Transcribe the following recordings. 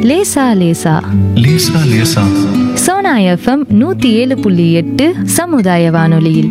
லேசா லேசா லேசா லேசா சோனா எஃப்எம் நூத்தி ஏழு புள்ளி எட்டு சமுதாய வானொலியில்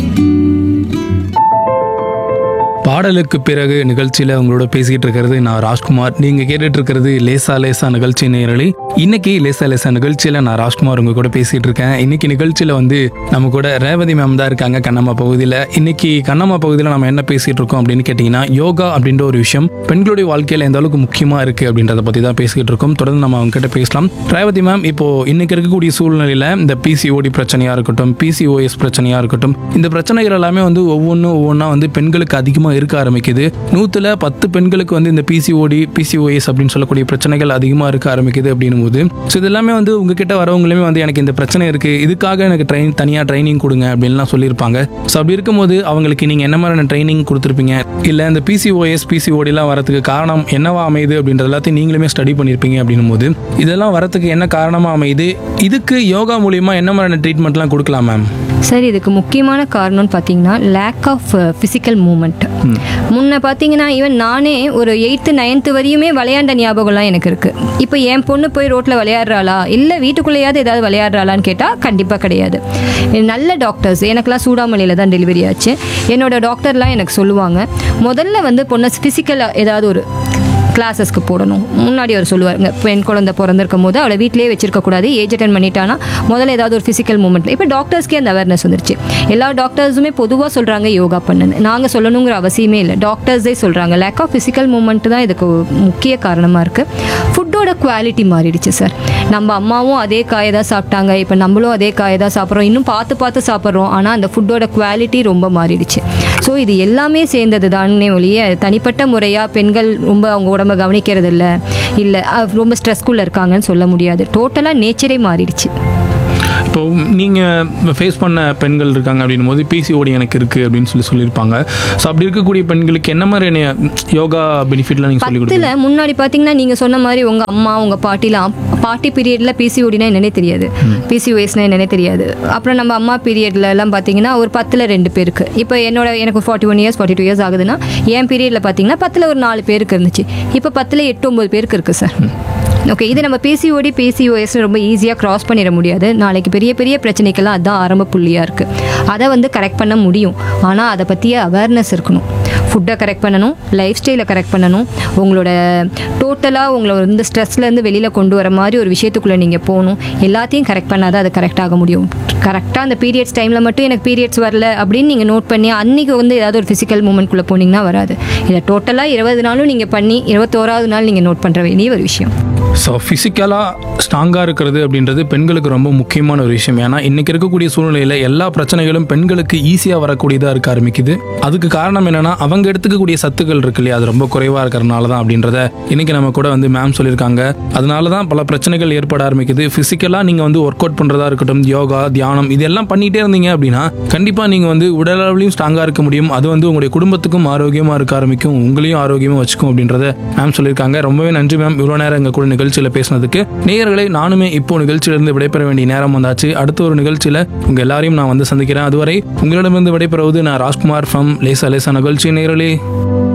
பாடலுக்கு பிறகு நிகழ்ச்சியில் உங்களோட பேசிக்கிட்டு இருக்கிறது நான் ராஜ்குமார் நீங்கள் கேட்டுட்டு இருக்கிறது லேசா லேசா நிகழ்ச்சி நேரலி இன்னைக்கு லேசா லேசா நிகழ்ச்சியில் நான் ராஜ்குமார் உங்க கூட பேசிகிட்டு இருக்கேன் இன்னைக்கு நிகழ்ச்சியில் வந்து நம்ம கூட ரேவதி மேம் தான் இருக்காங்க கண்ணம்மா பகுதியில் இன்னைக்கு கண்ணம்மா பகுதியில் நம்ம என்ன பேசிகிட்டு இருக்கோம் அப்படின்னு கேட்டிங்கன்னா யோகா அப்படின்ற ஒரு விஷயம் பெண்களுடைய வாழ்க்கையில் எந்த அளவுக்கு முக்கியமாக இருக்குது அப்படின்றத பற்றி தான் பேசிக்கிட்டு இருக்கோம் தொடர்ந்து நம்ம அவங்க கிட்ட பேசலாம் ரேவதி மேம் இப்போ இன்னைக்கு இருக்கக்கூடிய சூழ்நிலையில் இந்த பிசிஓடி பிரச்சனையாக இருக்கட்டும் பிசிஓஎஸ் பிரச்சனையாக இருக்கட்டும் இந்த பிரச்சனைகள் எல்லாமே வந்து ஒவ்வொன்றும் ஒவ்வொன்றா வந்து பெண்களுக்கு அதிகமாக இருக்க ஆரம்பிக்குது நூற்றுல பத்து பெண்களுக்கு வந்து இந்த பிசிஓடி பிசிஓஎஸ் அப்படின்னு சொல்லக்கூடிய பிரச்சனைகள் அதிகமாக இருக்க ஆரம்பிக்குது அப்படின்னும் போது ஸோ இது எல்லாமே வந்து உங்ககிட்ட வரவங்களுமே வந்து எனக்கு இந்த பிரச்சனை இருக்குது இதுக்காக எனக்கு ட்ரைன் தனியாக ட்ரைனிங் கொடுங்க அப்படின்லாம் சொல்லியிருப்பாங்க ஸோ அப்படி இருக்கும்போது அவங்களுக்கு நீங்கள் என்ன மாதிரியான ட்ரைனிங் கொடுத்துருப்பீங்க இல்லை இந்த பிசிஓஎஸ் பிசிஓடிலாம் வரதுக்கு காரணம் என்னவா அமையுது அப்படின்றது எல்லாத்தையும் நீங்களுமே ஸ்டடி பண்ணியிருப்பீங்க அப்படின்னும் போது இதெல்லாம் வரதுக்கு என்ன காரணமாக அமையுது இதுக்கு யோகா மூலியமா என்ன மாதிரியான ட்ரீட்மெண்ட்லாம் கொடுக்கலாம் மேம் சார் இதுக்கு முக்கியமான காரணம்னு பார்த்தீங்கன்னா லேக் ஆஃப் ஃபிசிக்கல் மூமெண்ட் முன்ன பார்த்தீங்கன்னா ஈவன் நானே ஒரு எயித்து நைன்த்து வரையுமே விளையாண்ட ஞாபகம்லாம் எனக்கு இருக்குது இப்போ என் பொண்ணு போய் ரோட்டில் விளையாடுறாளா இல்லை வீட்டுக்குள்ளேயாவது ஏதாவது விளையாடுறாளான்னு கேட்டால் கண்டிப்பாக கிடையாது நல்ல டாக்டர்ஸ் எனக்கெல்லாம் சூடாமலையில் தான் டெலிவரி ஆச்சு என்னோட டாக்டர்லாம் எனக்கு சொல்லுவாங்க முதல்ல வந்து பொண்ணை ஃபிசிக்கலாக ஏதாவது ஒரு கிளாஸஸ்க்கு போடணும் முன்னாடி அவர் சொல்லுவாருங்க பெண் குழந்தை பிறந்திருக்கும் போது அவளை வீட்டிலேயே வச்சிருக்க கூடாது ஏஜ் அட்டன் பண்ணிட்டானா முதல்ல ஏதாவது ஒரு ஃபிசிக்கல் மூமெண்ட்ல இப்போ டாக்டர்ஸ்க்கே அந்த அவேர்னஸ் வந்துருச்சு எல்லா டாக்டர்ஸுமே பொதுவாக சொல்றாங்க யோகா பண்ணுன்னு நாங்கள் சொல்லணுங்கிற அவசியமே இல்லை டாக்டர்ஸே சொல்றாங்க லேக் ஆஃப் ஃபிசிக்கல் மூமெண்ட் தான் இதுக்கு முக்கிய காரணமாக இருக்கு ஃபுட்டோட குவாலிட்டி மாறிடுச்சு சார் நம்ம அம்மாவும் அதே காயை தான் சாப்பிட்டாங்க இப்போ நம்மளும் அதே காயை தான் சாப்பிட்றோம் இன்னும் பார்த்து பார்த்து சாப்பிட்றோம் ஆனால் அந்த ஃபுட்டோட குவாலிட்டி ரொம்ப மாறிடுச்சு ஸோ இது எல்லாமே சேர்ந்தது தானே ஒழிய தனிப்பட்ட முறையாக பெண்கள் ரொம்ப அவங்க உடம்ப கவனிக்கிறது இல்லை இல்லை ரொம்ப ஸ்ட்ரெஸ்க்குள்ளே இருக்காங்கன்னு சொல்ல முடியாது டோட்டலாக நேச்சரே மாறிடுச்சு இப்போ நீங்கள் ஃபேஸ் பண்ண பெண்கள் இருக்காங்க அப்படின்னும் போது பிசிஓடி எனக்கு இருக்குது அப்படின்னு சொல்லி சொல்லியிருப்பாங்க ஸோ அப்படி இருக்கக்கூடிய பெண்களுக்கு என்ன மாதிரியான யோகா பெனிஃபிட்லாம் நீங்கள் சொல்லி பத்தில் கொடுப்பீங்க முன்னாடி பார்த்தீங்கன்னா நீங்கள் சொன்ன மாதிரி உங்கள் அம்மா உங்கள் பாட்டிலாம் பாட்டி பீரியடில் பிசிஓடினா என்னன்னே தெரியாது பிசிஓஎஸ்னா என்னன்னே தெரியாது அப்புறம் நம்ம அம்மா பீரியட்ல எல்லாம் பார்த்தீங்கன்னா ஒரு பத்தில் ரெண்டு பேருக்கு இப்போ என்னோட எனக்கு forty one years forty two years ஆகுதுன்னா என் பீரியடில் பார்த்தீங்கன்னா பத்தில் ஒரு நாலு பேருக்கு இருந்துச்சு இப்போ பத்தில் எட்டு ஒம்பது பேருக்கு இருக்குது சார் ஓகே இது நம்ம பிசிஓடி பிசிஓஎஸ் ரொம்ப ஈஸியாக கிராஸ் பண்ணிட முடியாது நாளைக்கு பெரிய பெரிய பிரச்சனைக்கெல்லாம் அதுதான் ஆரம்ப புள்ளியாக இருக்குது அதை வந்து கரெக்ட் பண்ண முடியும் ஆனால் அதை பற்றிய அவேர்னஸ் இருக்கணும் ஃபுட்டை கரெக்ட் பண்ணணும் லைஃப் ஸ்டைலை கரெக்ட் பண்ணணும் உங்களோட டோட்டலாக உங்களை வந்து ஸ்ட்ரெஸ்லேருந்து வெளியில் கொண்டு வர மாதிரி ஒரு விஷயத்துக்குள்ளே நீங்கள் போகணும் எல்லாத்தையும் கரெக்ட் பண்ணால் தான் அது கரெக்ட் ஆக முடியும் கரெக்டாக அந்த பீரியட்ஸ் டைமில் மட்டும் எனக்கு பீரியட்ஸ் வரல அப்படின்னு நீங்கள் நோட் பண்ணி அன்றைக்கி வந்து ஏதாவது ஒரு ஃபிசிக்கல் மூமெண்ட்குள்ளே போனீங்கன்னா வராது இதை டோட்டலாக இருபது நாளும் நீங்கள் பண்ணி இருபத்தோராவது நாள் நீங்கள் நோட் பண்ணுற வேண்டிய ஒரு விஷயம் ஸோ ஃபிசிக்கலாக ஸ்ட்ராங்காக இருக்கிறது அப்படின்றது பெண்களுக்கு ரொம்ப முக்கியமான ஒரு விஷயம் ஏன்னா இன்னைக்கு இருக்கக்கூடிய சூழ்நிலையில் எல்லா பிரச்சனைகளும் பெண்களுக்கு ஈஸியாக வரக்கூடியதாக இருக்க ஆரம்பிக்குது அதுக்கு காரணம் என்னன்னா அவங்க எடுத்துக்கக்கூடிய சத்துக்கள் இருக்கு இல்லையா அது ரொம்ப குறைவாக இருக்கிறனால தான் அப்படின்றத இன்னைக்கு நம்ம கூட வந்து மேம் சொல்லியிருக்காங்க அதனால தான் பல பிரச்சனைகள் ஏற்பட ஆரம்பிக்குது ஃபிசிக்கலாக நீங்கள் வந்து ஒர்க் அவுட் பண்ணுறதா இருக்கட்டும் யோகா தியானம் இதெல்லாம் பண்ணிகிட்டே இருந்தீங்க அப்படின்னா கண்டிப்பாக நீங்கள் வந்து உடலளவிலையும் ஸ்ட்ராங்காக இருக்க முடியும் அது வந்து உங்களுடைய குடும்பத்துக்கும் ஆரோக்கியமாக இருக்க ஆரம்பிக்கும் உங்களையும் ஆரோக்கியமாக வச்சுக்கும் அப்படின்றத மேம் சொல்லியிருக்காங்க ரொம்பவே நன்றி மேம் இவ்வளோ நேரம் எங்கள் கூட நிகழ்ச்சியில் பேசினதுக்கு நேயர்களை நானுமே இப்போ நிகழ்ச்சியிலிருந்து விடைபெற வேண்டிய நேரம் வந்தாச்சு அடுத்த ஒரு நிகழ்ச்சியில் உங்கள் எல்லாரையும் நான் வந்து சந்திக்கிறேன் அதுவரை உங்களிடமிருந்து விடைபெறுவது நான் ராஜ்குமார் ஃப்ரம் லேசா லேசா நிகழ்ச்சி நேரலே